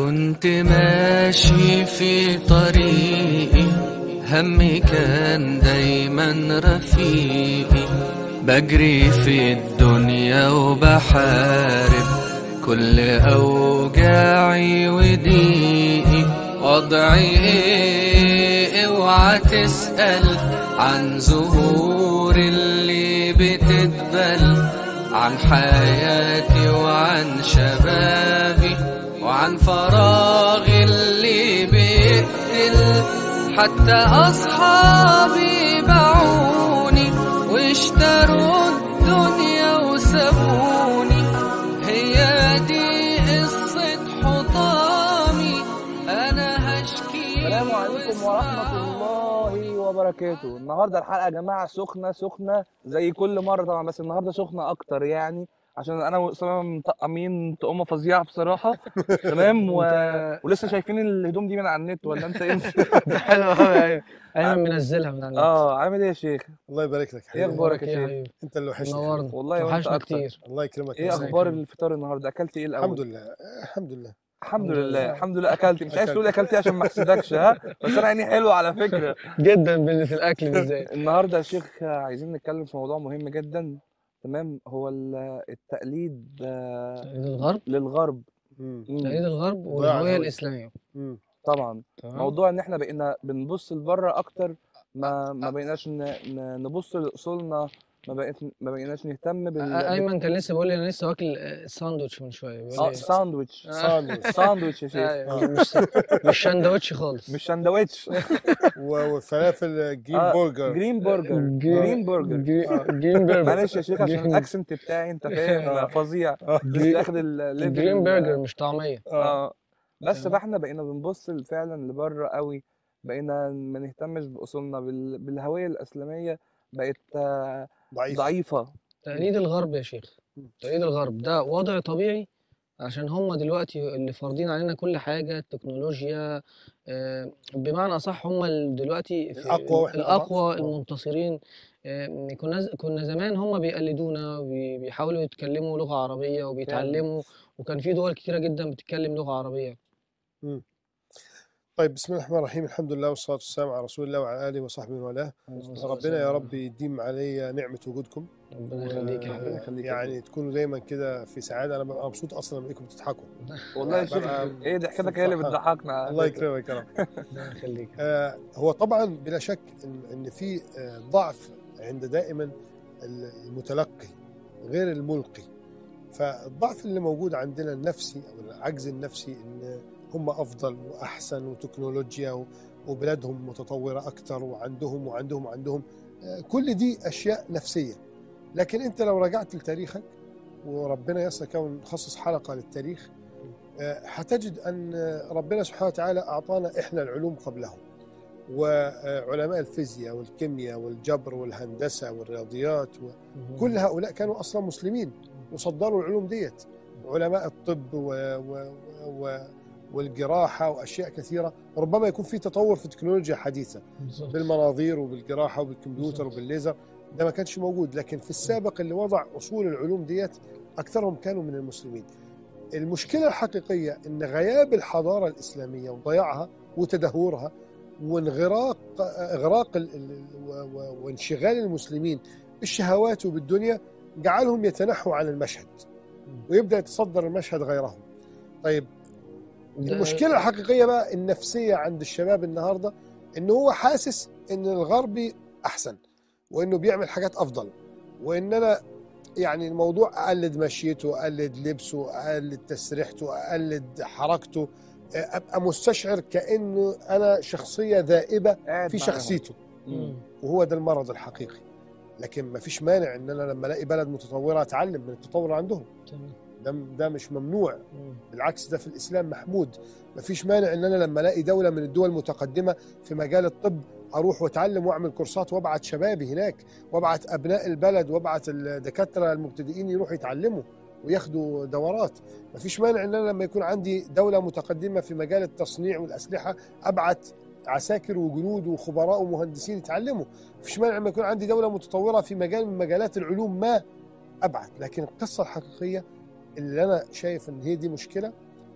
كنت ماشي في طريقي همي كان دايما رفيقي بجري في الدنيا وبحارب كل أوجاعي وضيقي وضعي ايه اوعى تسأل عن زهور اللي بتدبل عن حياتي وعن شبابي وعن فراغي اللي بيقتل حتى أصحابي باعوني واشتروا الدنيا وسابوني هي دي قصة حطامي أنا هشكي السلام عليكم ورحمة واسمعوني. الله وبركاته النهاردة الحلقة يا جماعة سخنة سخنة زي كل مرة طبعا بس النهاردة سخنة أكتر يعني عشان أنا وأسامة مطقمين تقومة فظيعة بصراحة تمام و... ولسه شايفين الهدوم دي من على النت ولا أنت إيه؟ ده حلو قوي ايوه ايمن منزلها من على النت آه عامل إيه يا شيخ؟ الله يبارك لك إيه حبيبي أخبارك يا يا شيخ؟ حبيبي انت اللي وحشني نورنا والله وأنت وحشنا أكتر كتير الله يكرمك إيه يا أخبار سيدي. الفطار النهاردة؟ أكلت إيه الأول؟ الحمد لله آه، الحمد لله الحمد الحمد لله لله. الحمد لله أكلت مش عايز أكلت. تقول أكلت إيه عشان ما أحسدكش ها؟ بس أنا عيني حلوة على فكرة جدا بال- في الاكل بالذات النهارده يا شيخ عايزين نتكلم في موضوع مهم جدا تمام هو ال- التقليد آه، تقليد الغرب للغرب مم. مم، تقليد الغرب ضياع والهويه الهوية. الاسلاميه مم. طبعا تمام موضوع ان احنا بقينا بنبص لبره اكتر ما ما بقيناش ن- ن- نبص لاصولنا ما بقيت ما بقيناش نهتم بال آ- ايمن كان لسه بيقول لي انا لسه واكل آه، ساندوتش من شويه بيقول اه لي ساندويتش ساندويتش ساندويتش يا شيخ أيوة، مش مش ساندوتش خالص مش ساندويتش و- وفلافل جرين آه، برجر جرين برجر جرين برجر جرين برجر معلش يا شيخ عشان جرين- الاكسنت بتاعي انت فاهم آه. فظيع آه. لسه اخد الليفل جرين برجر مش طعميه اه اه بس تمام. فاحنا بقينا بنبص فعلا لبره قوي بقينا ما نهتمش باصولنا بال... بالهويه الاسلاميه بقت آه، ضعيف ضعيفه تقليد الغرب يا شيخ تقليد الغرب ده وضع طبيعي عشان هم دلوقتي اللي فارضين علينا كل حاجة التكنولوجيا آه، بمعنى أصح هم ال- دلوقتي في الأقوى وإحنا الأقوى أضعف. المنتصرين آه، كنا ز- كنا زمان هم بيقلدونا وبيحاولوا يتكلموا لغة عربية وبيتعلموا وكان في دول كتيرة جدا بتتكلم لغة عربية طيب بسم الله الرحمن الرحيم الحمد لله والصلاة والسلام على رسول الله وعلى آله وصحبه ومن والاه ربنا يا رب يديم علي نعمة وجودكم ربنا يخليك يا و- حبيبي يخليك يا يعني تكونوا دايما كده في سعادة أنا ببقى مبسوط أصلا لما إنكم بتضحكوا والله يا شيخ ببقى ايه ضحكتك هي اللي فرحان. بتضحكنا على الله فكرة. يكرمك يا رب ربنا يخليك آه، هو طبعا بلا شك ان ان في آه، ضعف عند دائما المتلقي غير الملقي فالضعف اللي موجود عندنا النفسي او العجز النفسي ان هم افضل واحسن وتكنولوجيا و- وبلادهم متطوره اكثر وعندهم وعندهم وعندهم آه، كل دي اشياء نفسيه لكن انت لو رجعت لتاريخك وربنا يسر كون نخصص حلقه للتاريخ آه، هتجد ان ربنا سبحانه وتعالى اعطانا احنا العلوم قبلهم وعلماء الفيزياء والكيمياء والجبر والهندسه والرياضيات وكل هؤلاء كانوا اصلا مسلمين وصدروا العلوم ديت علماء الطب و و و والجراحه واشياء كثيره ربما يكون في تطور في التكنولوجيا الحديثه بالظبط بالمناظير وبالجراحه وبالكمبيوتر بالظبط. وبالليزر ده ما كانش موجود لكن في السابق اللي وضع اصول العلوم ديت اكثرهم كانوا من المسلمين المشكله الحقيقيه ان غياب الحضاره الاسلاميه وضياعها وتدهورها وانغراق اغراق ال- ال- و- و- وانشغال المسلمين بالشهوات وبالدنيا جعلهم يتنحوا عن المشهد ويبدا يتصدر المشهد غيرهم طيب ده- المشكله الحقيقيه بقى النفسيه عند الشباب النهارده ان هو حاسس ان الغربي احسن وانه بيعمل حاجات افضل وان انا يعني الموضوع اقلد مشيته اقلد لبسه اقلد تسريحته اقلد حركته ابقى مستشعر كانه انا شخصيه ذائبه قاعد في معاهم. شخصيته مم. وهو ده المرض الحقيقي لكن ما فيش مانع ان انا لما الاقي بلد متطوره اتعلم من التطور عندهم تمام. ده ده مش ممنوع مم. بالعكس ده في الاسلام محمود ما فيش مانع ان انا لما الاقي دوله من الدول المتقدمه في مجال الطب اروح واتعلم واعمل كورسات وابعت شبابي هناك وابعت ابناء البلد وابعت الدكاتره المبتدئين يروحوا يتعلموا وياخدوا دورات ما فيش مانع ان انا لما يكون عندي دوله متقدمه في مجال التصنيع والاسلحه ابعت عساكر وجنود وخبراء ومهندسين يتعلموا مفيش مانع لما يكون عندي دوله متطوره في مجال من مجالات العلوم ما ابعت لكن القصه الحقيقيه اللي انا شايف ان هي دي مشكله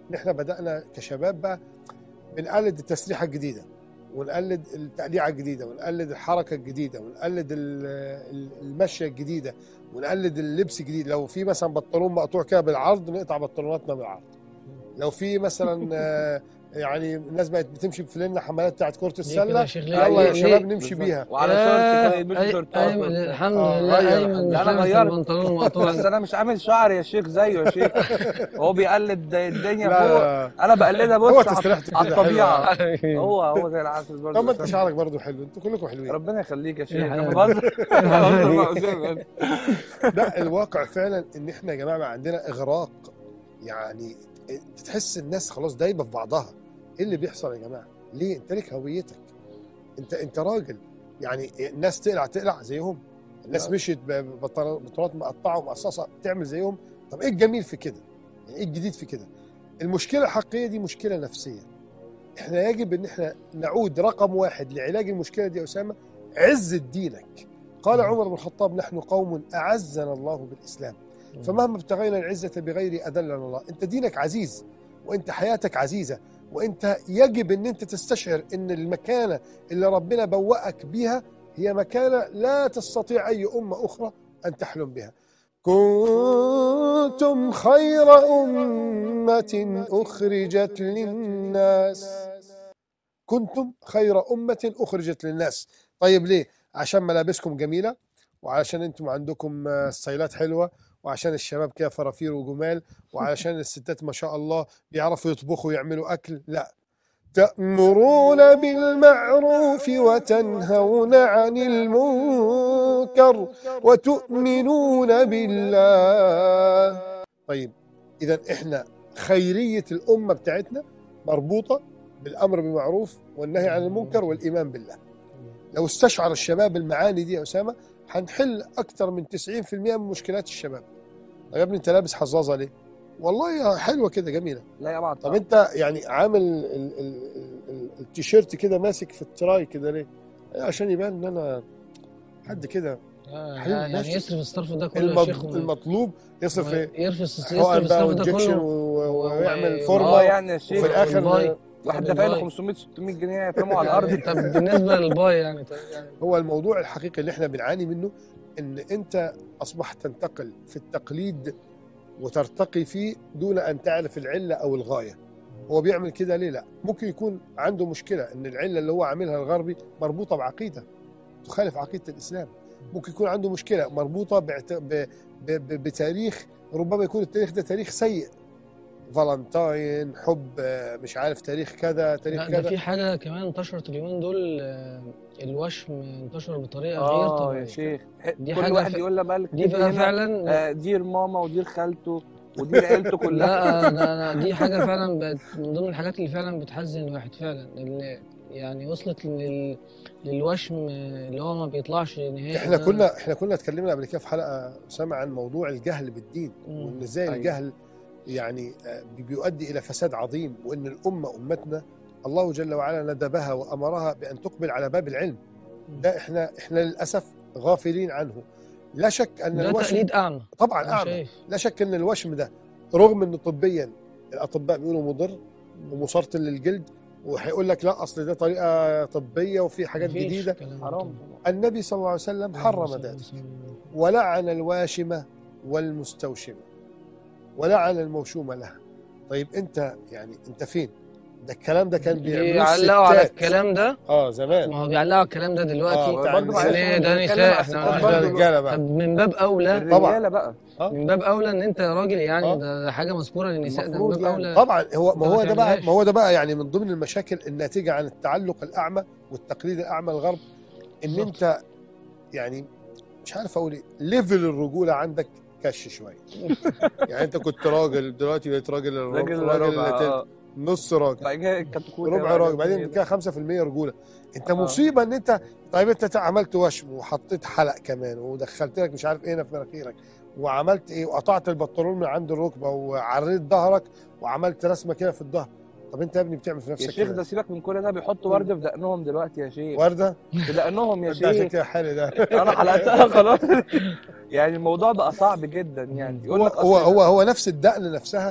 ان احنا بدانا كشباب بقى بنقلد التسريحه الجديده ونقلد التقليعه الجديده ونقلد الحركه الجديده ونقلد ال- ال- المشيه الجديده ونقلد اللبس الجديد لو في مثلا بنطلون مقطوع كده بالعرض نقطع بنطلوناتنا بالعرض لو في مثلا آه، يعني الناس بقت بتمشي بفلنة حمالات بتاعت كرة ليه كده السلة يا شيخ ليه يلا يا ليه- شباب ليه؟ نمشي بيها وعلى شورت كده يا يلبسوا أي- شورتات ايمن وبتاع. الحمد آه، لله غير ايمن الحمد مش لله. أنا لابس غيرت. البنطلون المقطوع بس انا مش عامل شعر يا شيخ زيه يا شيخ هو بيقلد الدنيا لا فوق لا انا بقلدها هو بص على- تسريحته على كده الطبيعه أيوة. هو هو زي العسل برضه طب ما انت شعرك برضه حلو انتوا كلكم حلوين ربنا يخليك يا شيخ يا انا حبيبي. بهزر بهزر مع أسامة. لا الواقع فعلا ان احنا يا جماعه بقى عندنا اغراق يعني تحس الناس خلاص دايبه في بعضها ايه اللي بيحصل يا جماعه ليه انت ليك هويتك انت انت راجل يعني الناس تقلع تقلع زيهم الناس لا. مشيت ببنطلونات مقطعه ومقصصه تعمل زيهم طب ايه الجميل في كده يعني ايه الجديد في كده المشكله الحقيقيه دي مشكله نفسيه احنا يجب ان احنا نعود رقم واحد لعلاج المشكله دي يا اسامه عزه دينك قال عمر بن الخطاب نحن قوم اعزنا الله بالاسلام فمهما ابتغينا العزة بغير أذلنا الله أنت دينك عزيز وأنت حياتك عزيزة وأنت يجب أن أنت تستشعر أن المكانة اللي ربنا بوأك بها هي مكانة لا تستطيع أي أمة أخرى أن تحلم بها كنتم خير أمة أخرجت للناس كنتم خير أمة أخرجت للناس طيب ليه؟ عشان ملابسكم جميلة وعشان أنتم عندكم آه، ستايلات حلوة وعشان الشباب كده فرافير وجمال وعشان الستات ما شاء الله بيعرفوا يطبخوا ويعملوا أكل لا تأمرون بالمعروف وتنهون عن المنكر وتؤمنون بالله طيب إذا إحنا خيرية الأمة بتاعتنا مربوطة بالأمر بالمعروف والنهي عن المنكر والإيمان بالله لو استشعر الشباب المعاني دي يا أسامة هنحل أكثر من 90% من مشكلات الشباب طيب يا ابني أنت لابس حظاظة ليه؟ والله حلوة كده جميلة لا يا بعض طب انت يعني عامل ال- ال- ال- ال- التيشيرت كده ماسك في التراي كده ليه؟ عشان يبان ان انا حد كده آه، حلو، يعني ماشي. يصرف الصرف ده كله يا شيخ المط- وما- المطلوب يصرف وما- ايه؟ يرفض يصرف حقن بقى الصرف ده وانجكشن كله و- و- ويعمل و- فورمه اه يعني يا شيخ وفي الاخر والباي. واحد طب دافع له الباي. 500 600 جنيه يفرموا على الارض طب بالنسبه للباي يعني طيب يعني هو الموضوع الحقيقي اللي احنا بنعاني منه ان انت اصبحت تنتقل في التقليد وترتقي فيه دون ان تعرف العله او الغايه هو بيعمل كده ليه لا ممكن يكون عنده مشكله ان العله اللي هو عاملها الغربي مربوطه بعقيده تخالف عقيده الاسلام ممكن يكون عنده مشكله مربوطه بعت... ب... ب... ب... بتاريخ ربما يكون التاريخ ده تاريخ سيء فالنتاين حب آه، مش عارف تاريخ كذا تاريخ لا ده كذا في حاجه كمان انتشرت اليومين دول آه، الوشم انتشر بطريقه غير اه يا طبيعيه شيخ دي كل حاجة واحد ف- يقول لك بقى دي بقى فعلا آه، دير ماما ودير خالته ودير عيلته كلها لا ده ده- دي حاجه فعلا بقت من ضمن الحاجات اللي فعلا بتحزن الواحد فعلا لان يعني وصلت لل... للوشم اللي هو ما بيطلعش نهائي احنا ده. كنا احنا كنا اتكلمنا قبل كده في حلقه اسامه عن موضوع الجهل بالدين مم. وان ازاي أيوة. الجهل يعني آه، بيؤدي الى فساد عظيم وان الامه امتنا الله جل وعلا ندبها وامرها بان تقبل على باب العلم ده احنا احنا للاسف غافلين عنه لا شك ان ده الوشم تقليد اعمى طبعا أنا اعمى شايف لا شك ان الوشم ده رغم انه طبيا الاطباء بيقولوا مضر ومسرطن للجلد وهيقول لك لا اصل ده طريقه طبيه وفي حاجات مفيش جديده الكلام ده حرام طبعاً. النبي صلى الله عليه وسلم حرم ذلك ولعن الواشمة والمستوشمة ولعن الموشومة لها طيب انت يعني انت فين ده الكلام ده كان بيعملوه بيعلقوا على الستات. الكلام ده اه زمان ما هو بيعلقوا على الكلام ده دلوقتي آه، برضه برضه معلش، ليه إحنا ده بنتكلم نساء على احنا الستات ما- ده برضه. رجاله طب بقى من باب اولى الرجاله بقى آه. من باب اولى ان انت راجل يعني آه. ده, ده حاجه مذكوره للنساء ده من المفروض باب يعني. اولى طبعا هو ما ما هو ده بقى تعملهاش. ما هو ده بقى يعني من ضمن المشاكل الناتجه عن التعلق الاعمى والتقليد الاعمى الغرب ان بالظبط. انت يعني مش عارف اقول ايه ليفل الرجوله عندك كش شويه يعني انت كنت راجل دلوقتي بقيت راجل راجل راجل ربع تلت- آه. نص راجل بعد كده الكتكوت ربع راجل بعدين كده 5% رجوله انت آه. مصيبه ان انت طيب انت عملت وشم وحطيت حلق كمان ودخلت لك مش عارف ايه هنا في مناخيرك وعملت ايه وقطعت البنطلون من عند الركبه وعريت ظهرك وعملت رسمه كده في الظهر طب انت يا ابني بتعمل في يا نفسك شيخ كده ده سيبك من كل ده بيحطوا ورد في دقنهم دلوقتي يا شيخ ورده في دقنهم يا انت عشان شيخ كده حالي ده انا حلقتها خلاص يعني الموضوع بقى صعب جدا يعني يقول هو لك هو أصل- هو, هو نفس الدقن نفسها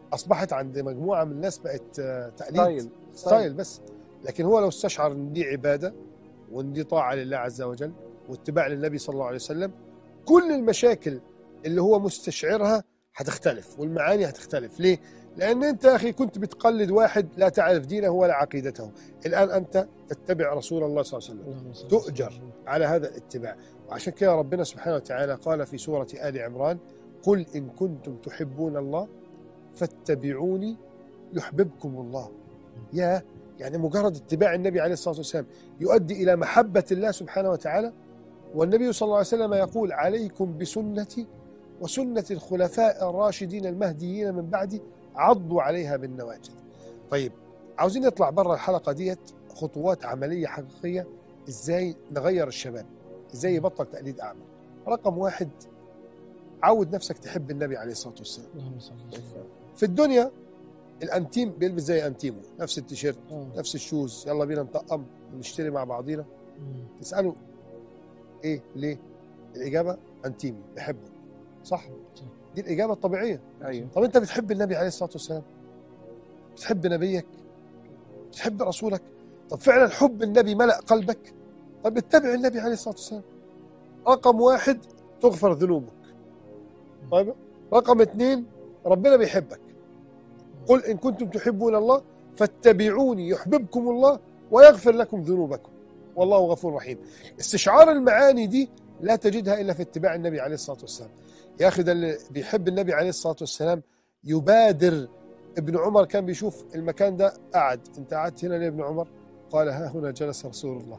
اصبحت عند مجموعه من الناس بقت آه، تقليد ستايل ستايل بس لكن هو لو استشعر ان دي عباده وان دي طاعه لله عز وجل واتباع للنبي صلى الله عليه وسلم كل المشاكل اللي هو مستشعرها هتختلف والمعاني هتختلف ليه؟ لان انت يا اخي كنت بتقلد واحد لا تعرف دينه ولا عقيدته الان انت تتبع رسول الله صلى الله عليه وسلم اللهم صل تؤجر. وسلم. على هذا الاتباع وعشان كده ربنا سبحانه وتعالى قال في سورة آل عمران قل إن كنتم تحبون الله فاتبعوني يحببكم الله يا يعني مجرد اتباع النبي عليه الصلاة والسلام يؤدي إلى محبة الله سبحانه وتعالى والنبي صلى الله عليه وسلم يقول عليكم بسنتي وسنة الخلفاء الراشدين المهديين من بعدي عضوا عليها بالنواجذ طيب عاوزين نطلع بره الحلقة ديت خطوات عملية حقيقية ازاي نغير الشباب ازاي يبطل تقليد اعمى رقم واحد عود نفسك تحب النبي عليه الصلاه والسلام اللهم صل وسلم. في الدنيا الانتيم بيلبس زي انتيمو نفس التيشيرت آه. نفس الشوز يلا بينا نطقم ونشتري مع بعضينا مم. تساله ايه ليه الاجابه انتيمي بحبه صح صح. دي الاجابه الطبيعيه ايوه طب انت بتحب النبي عليه الصلاه والسلام بتحب نبيك بتحب رسولك طب فعلا حب النبي ملأ قلبك طب اتبع النبي عليه الصلاه والسلام رقم واحد تغفر ذنوبك طيب رقم اثنين ربنا بيحبك قل ان كنتم تحبون الله فاتبعوني يحببكم الله ويغفر لكم ذنوبكم والله غفور رحيم استشعار المعاني دي لا تجدها الا في اتباع النبي عليه الصلاه والسلام يا اخي ده اللي بيحب النبي عليه الصلاه والسلام يبادر ابن عمر كان بيشوف المكان ده قعد انت قعدت هنا ليه يا ابن عمر قال ها هنا جلس رسول الله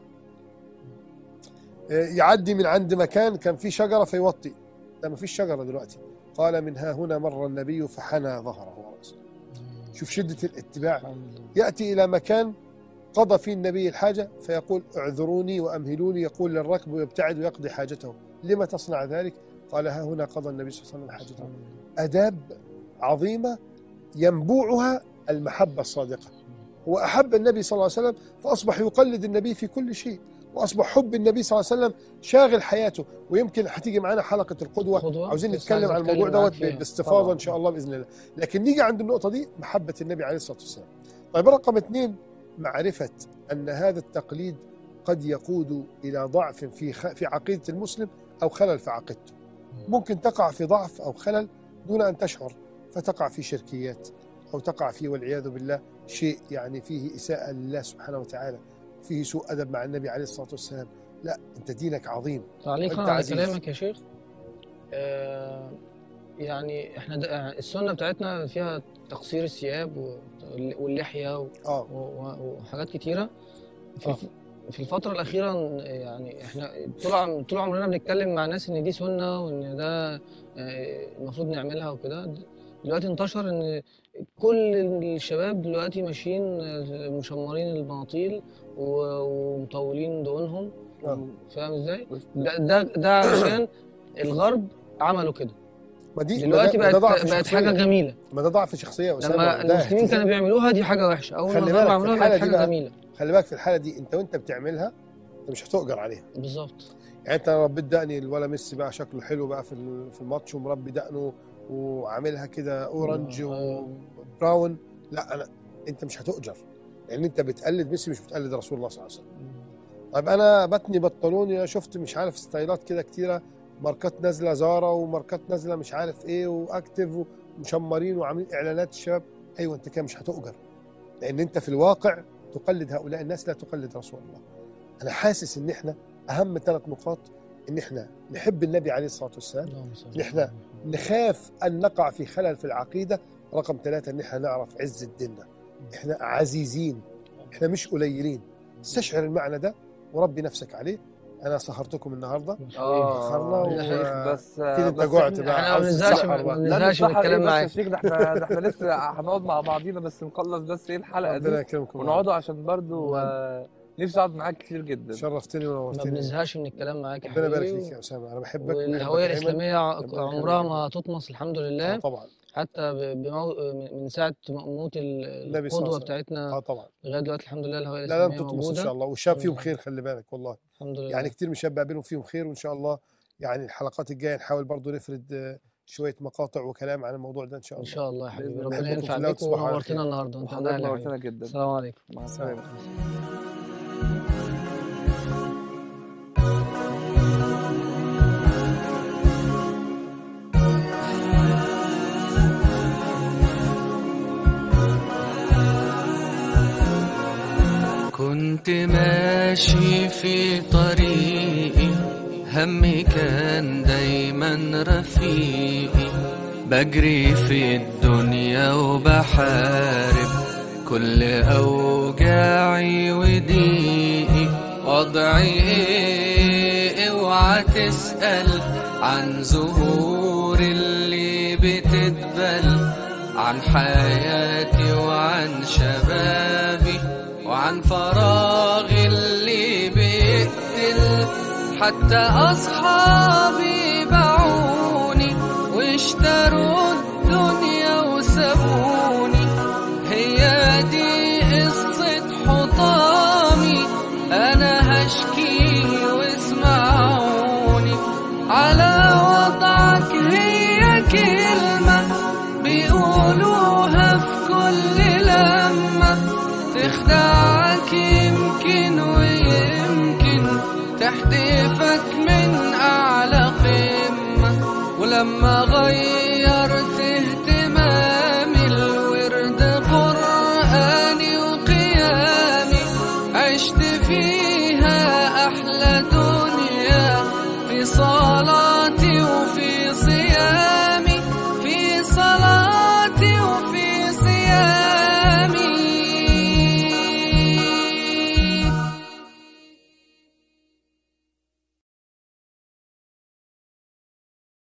إيه، يعدي من عند مكان كان فيه شجره فيوطي ده ما فيش شجره دلوقتي قال من ها هنا مر النبي فحنى ظهره وراسه شوف شده الاتباع الحمد لله. ياتي الى مكان قضى فيه النبي الحاجه فيقول اعذروني وامهلوني يقول للركب ويبتعد ويقضي حاجته لما تصنع ذلك قال ها هنا قضى النبي صلى الله عليه وسلم حاجته اداب عظيمه ينبوعها المحبه الصادقه هو احب النبي صلى الله عليه وسلم فاصبح يقلد النبي في كل شيء واصبح حب النبي صلى الله عليه وسلم شاغل حياته ويمكن هتيجي معانا حلقه القدوه قدوة. عاوزين بس نتكلم عايز عن الموضوع أتكلم معاك دوت فيها. باستفاضه طبعاً. ان شاء الله باذن الله لكن نيجي عند النقطه دي محبه النبي عليه الصلاه والسلام طيب رقم اثنين معرفه ان هذا التقليد قد يقود الى ضعف في خ... في عقيده المسلم او خلل في عقيدته ممكن تقع في ضعف او خلل دون ان تشعر فتقع في شركيات او تقع في والعياذ بالله شيء يعني فيه اساءه لله سبحانه وتعالى فيه سوء ادب مع النبي عليه الصلاه والسلام لا انت دينك عظيم تعليقا وأنت على عزيز. كلامك يا شيخ آه يعني احنا د- آه، السنه بتاعتنا فيها تقصير الثياب و- واللحيه و- اه و- و- وحاجات كتيره في آه. الف- في الفتره الاخيره يعني احنا طول عم- طول عمرنا بنتكلم مع ناس ان دي سنه وان ده آه، المفروض نعملها وكده دلوقتي انتشر ان كل الشباب دلوقتي ماشيين آه، مشمرين البناطيل و- ومطولين دقونهم آه. فاهم ازاي؟ ده ده ده علشان الغرب عملوا كده ما دي دلوقتي ما ده- ما ده بقت ضعف بقت شخصية. حاجه جميله ما ده ضعف شخصيه يا اسامه لما وده المسلمين اهتزاز. كانوا بيعملوها دي حاجه وحشه اول خلي ما بالك الغرب في عملوها الحالة بقت دي حاجه بقى جميله خلي بالك في الحاله دي انت وانت بتعملها انت مش هتؤجر عليها بالظبط يعني انت ربيت دقني الولا ميسي بقى شكله حلو بقى في ال- في الماتش ومربي دقنه وعاملها كده اورنج آه. وبراون لا انا انت مش هتؤجر لان انت بتقلد ميسي مش بتقلد رسول الله صلى الله عليه وسلم طيب انا بتني بنطلوني انا شفت مش عارف ستايلات كده كتيره ماركات نازله زارا وماركات نازله مش عارف ايه واكتف ومشمرين وعاملين اعلانات الشباب ايوه انت كده مش هتؤجر لان انت في الواقع تقلد هؤلاء الناس لا تقلد رسول الله انا حاسس ان احنا اهم ثلاث نقاط ان احنا نحب النبي عليه الصلاه والسلام اللهم صل نحن نخاف ان نقع في خلل في العقيده رقم ثلاثة ان احنا نعرف عز ديننا احنا عزيزين احنا مش قليلين استشعر المعنى ده وربي نفسك عليه انا سهرتكم النهارده اه أخرنا يا شيخ و- بس كده انت بس جعت إحنا- بقى احنا ما عاوز بنزهقش تسحر بقى. ما لا بنزهقش نتسحر نتكلم إيه بس يا معاك شيخ ده احنا ده احنا لسه هنقعد مع بعضينا بس نخلص بس ايه الحلقه ربنا دي يكرمكم ونقعدوا عشان برضو نعم. آه، نفسي اقعد معاك كتير جدا شرفتني ما ونورتني بنزهقش من الكلام معاك يا ربنا يبارك حبيبي فيك يا اسامه انا بحبك والهويه وبحبك أيمن. الاسلاميه ع- ربنا عمرها يخليك. ما تطمس الحمد اه لله طبعا حتى ب- بمو... من ساعه موت ال- النبي صلى الله القدوه عليه وسلم. بتاعتنا اه طبعا لغايه دلوقتي الحمد لله الهويه لا لن الاسلاميه تطمس ان شاء موجوده الله والشاب فيهم مم. خير خلي بالك والله الحمد لله يعني كتير من الشباب بقابلهم فيهم خير وان شاء الله يعني الحلقات الجايه نحاول برضو نفرد آه، شويه مقاطع وكلام عن الموضوع ده ان شاء ان الله شاء الله يا حبيبي بإذن ربنا الله. ينفع الله بيك تصبحوا على ونورتنا خير. النهارده وانت وحضرتك أهلا يا نورتنا حبيبي. جدا السلام عليكم مع السلامه كنت ماشي في طريقي همي كان دايما رفيقي بجري في الدنيا وبحارب كل أوجاعي وضيقي وضعي ايه اوعى تسأل عن زهور اللي بتدبل عن حياتي وعن شبابي وعن فراغي اللي بيقتل حتى أصحابي باعوني واشتروا الدنيا وسابوني هي دي قصة حطامي أنا هشكي واسمعوني على وضعك هي كلمة بيقولوها في كل لمة تخدعك يمكن ويمكن تحدفك من أعلى قمة ولما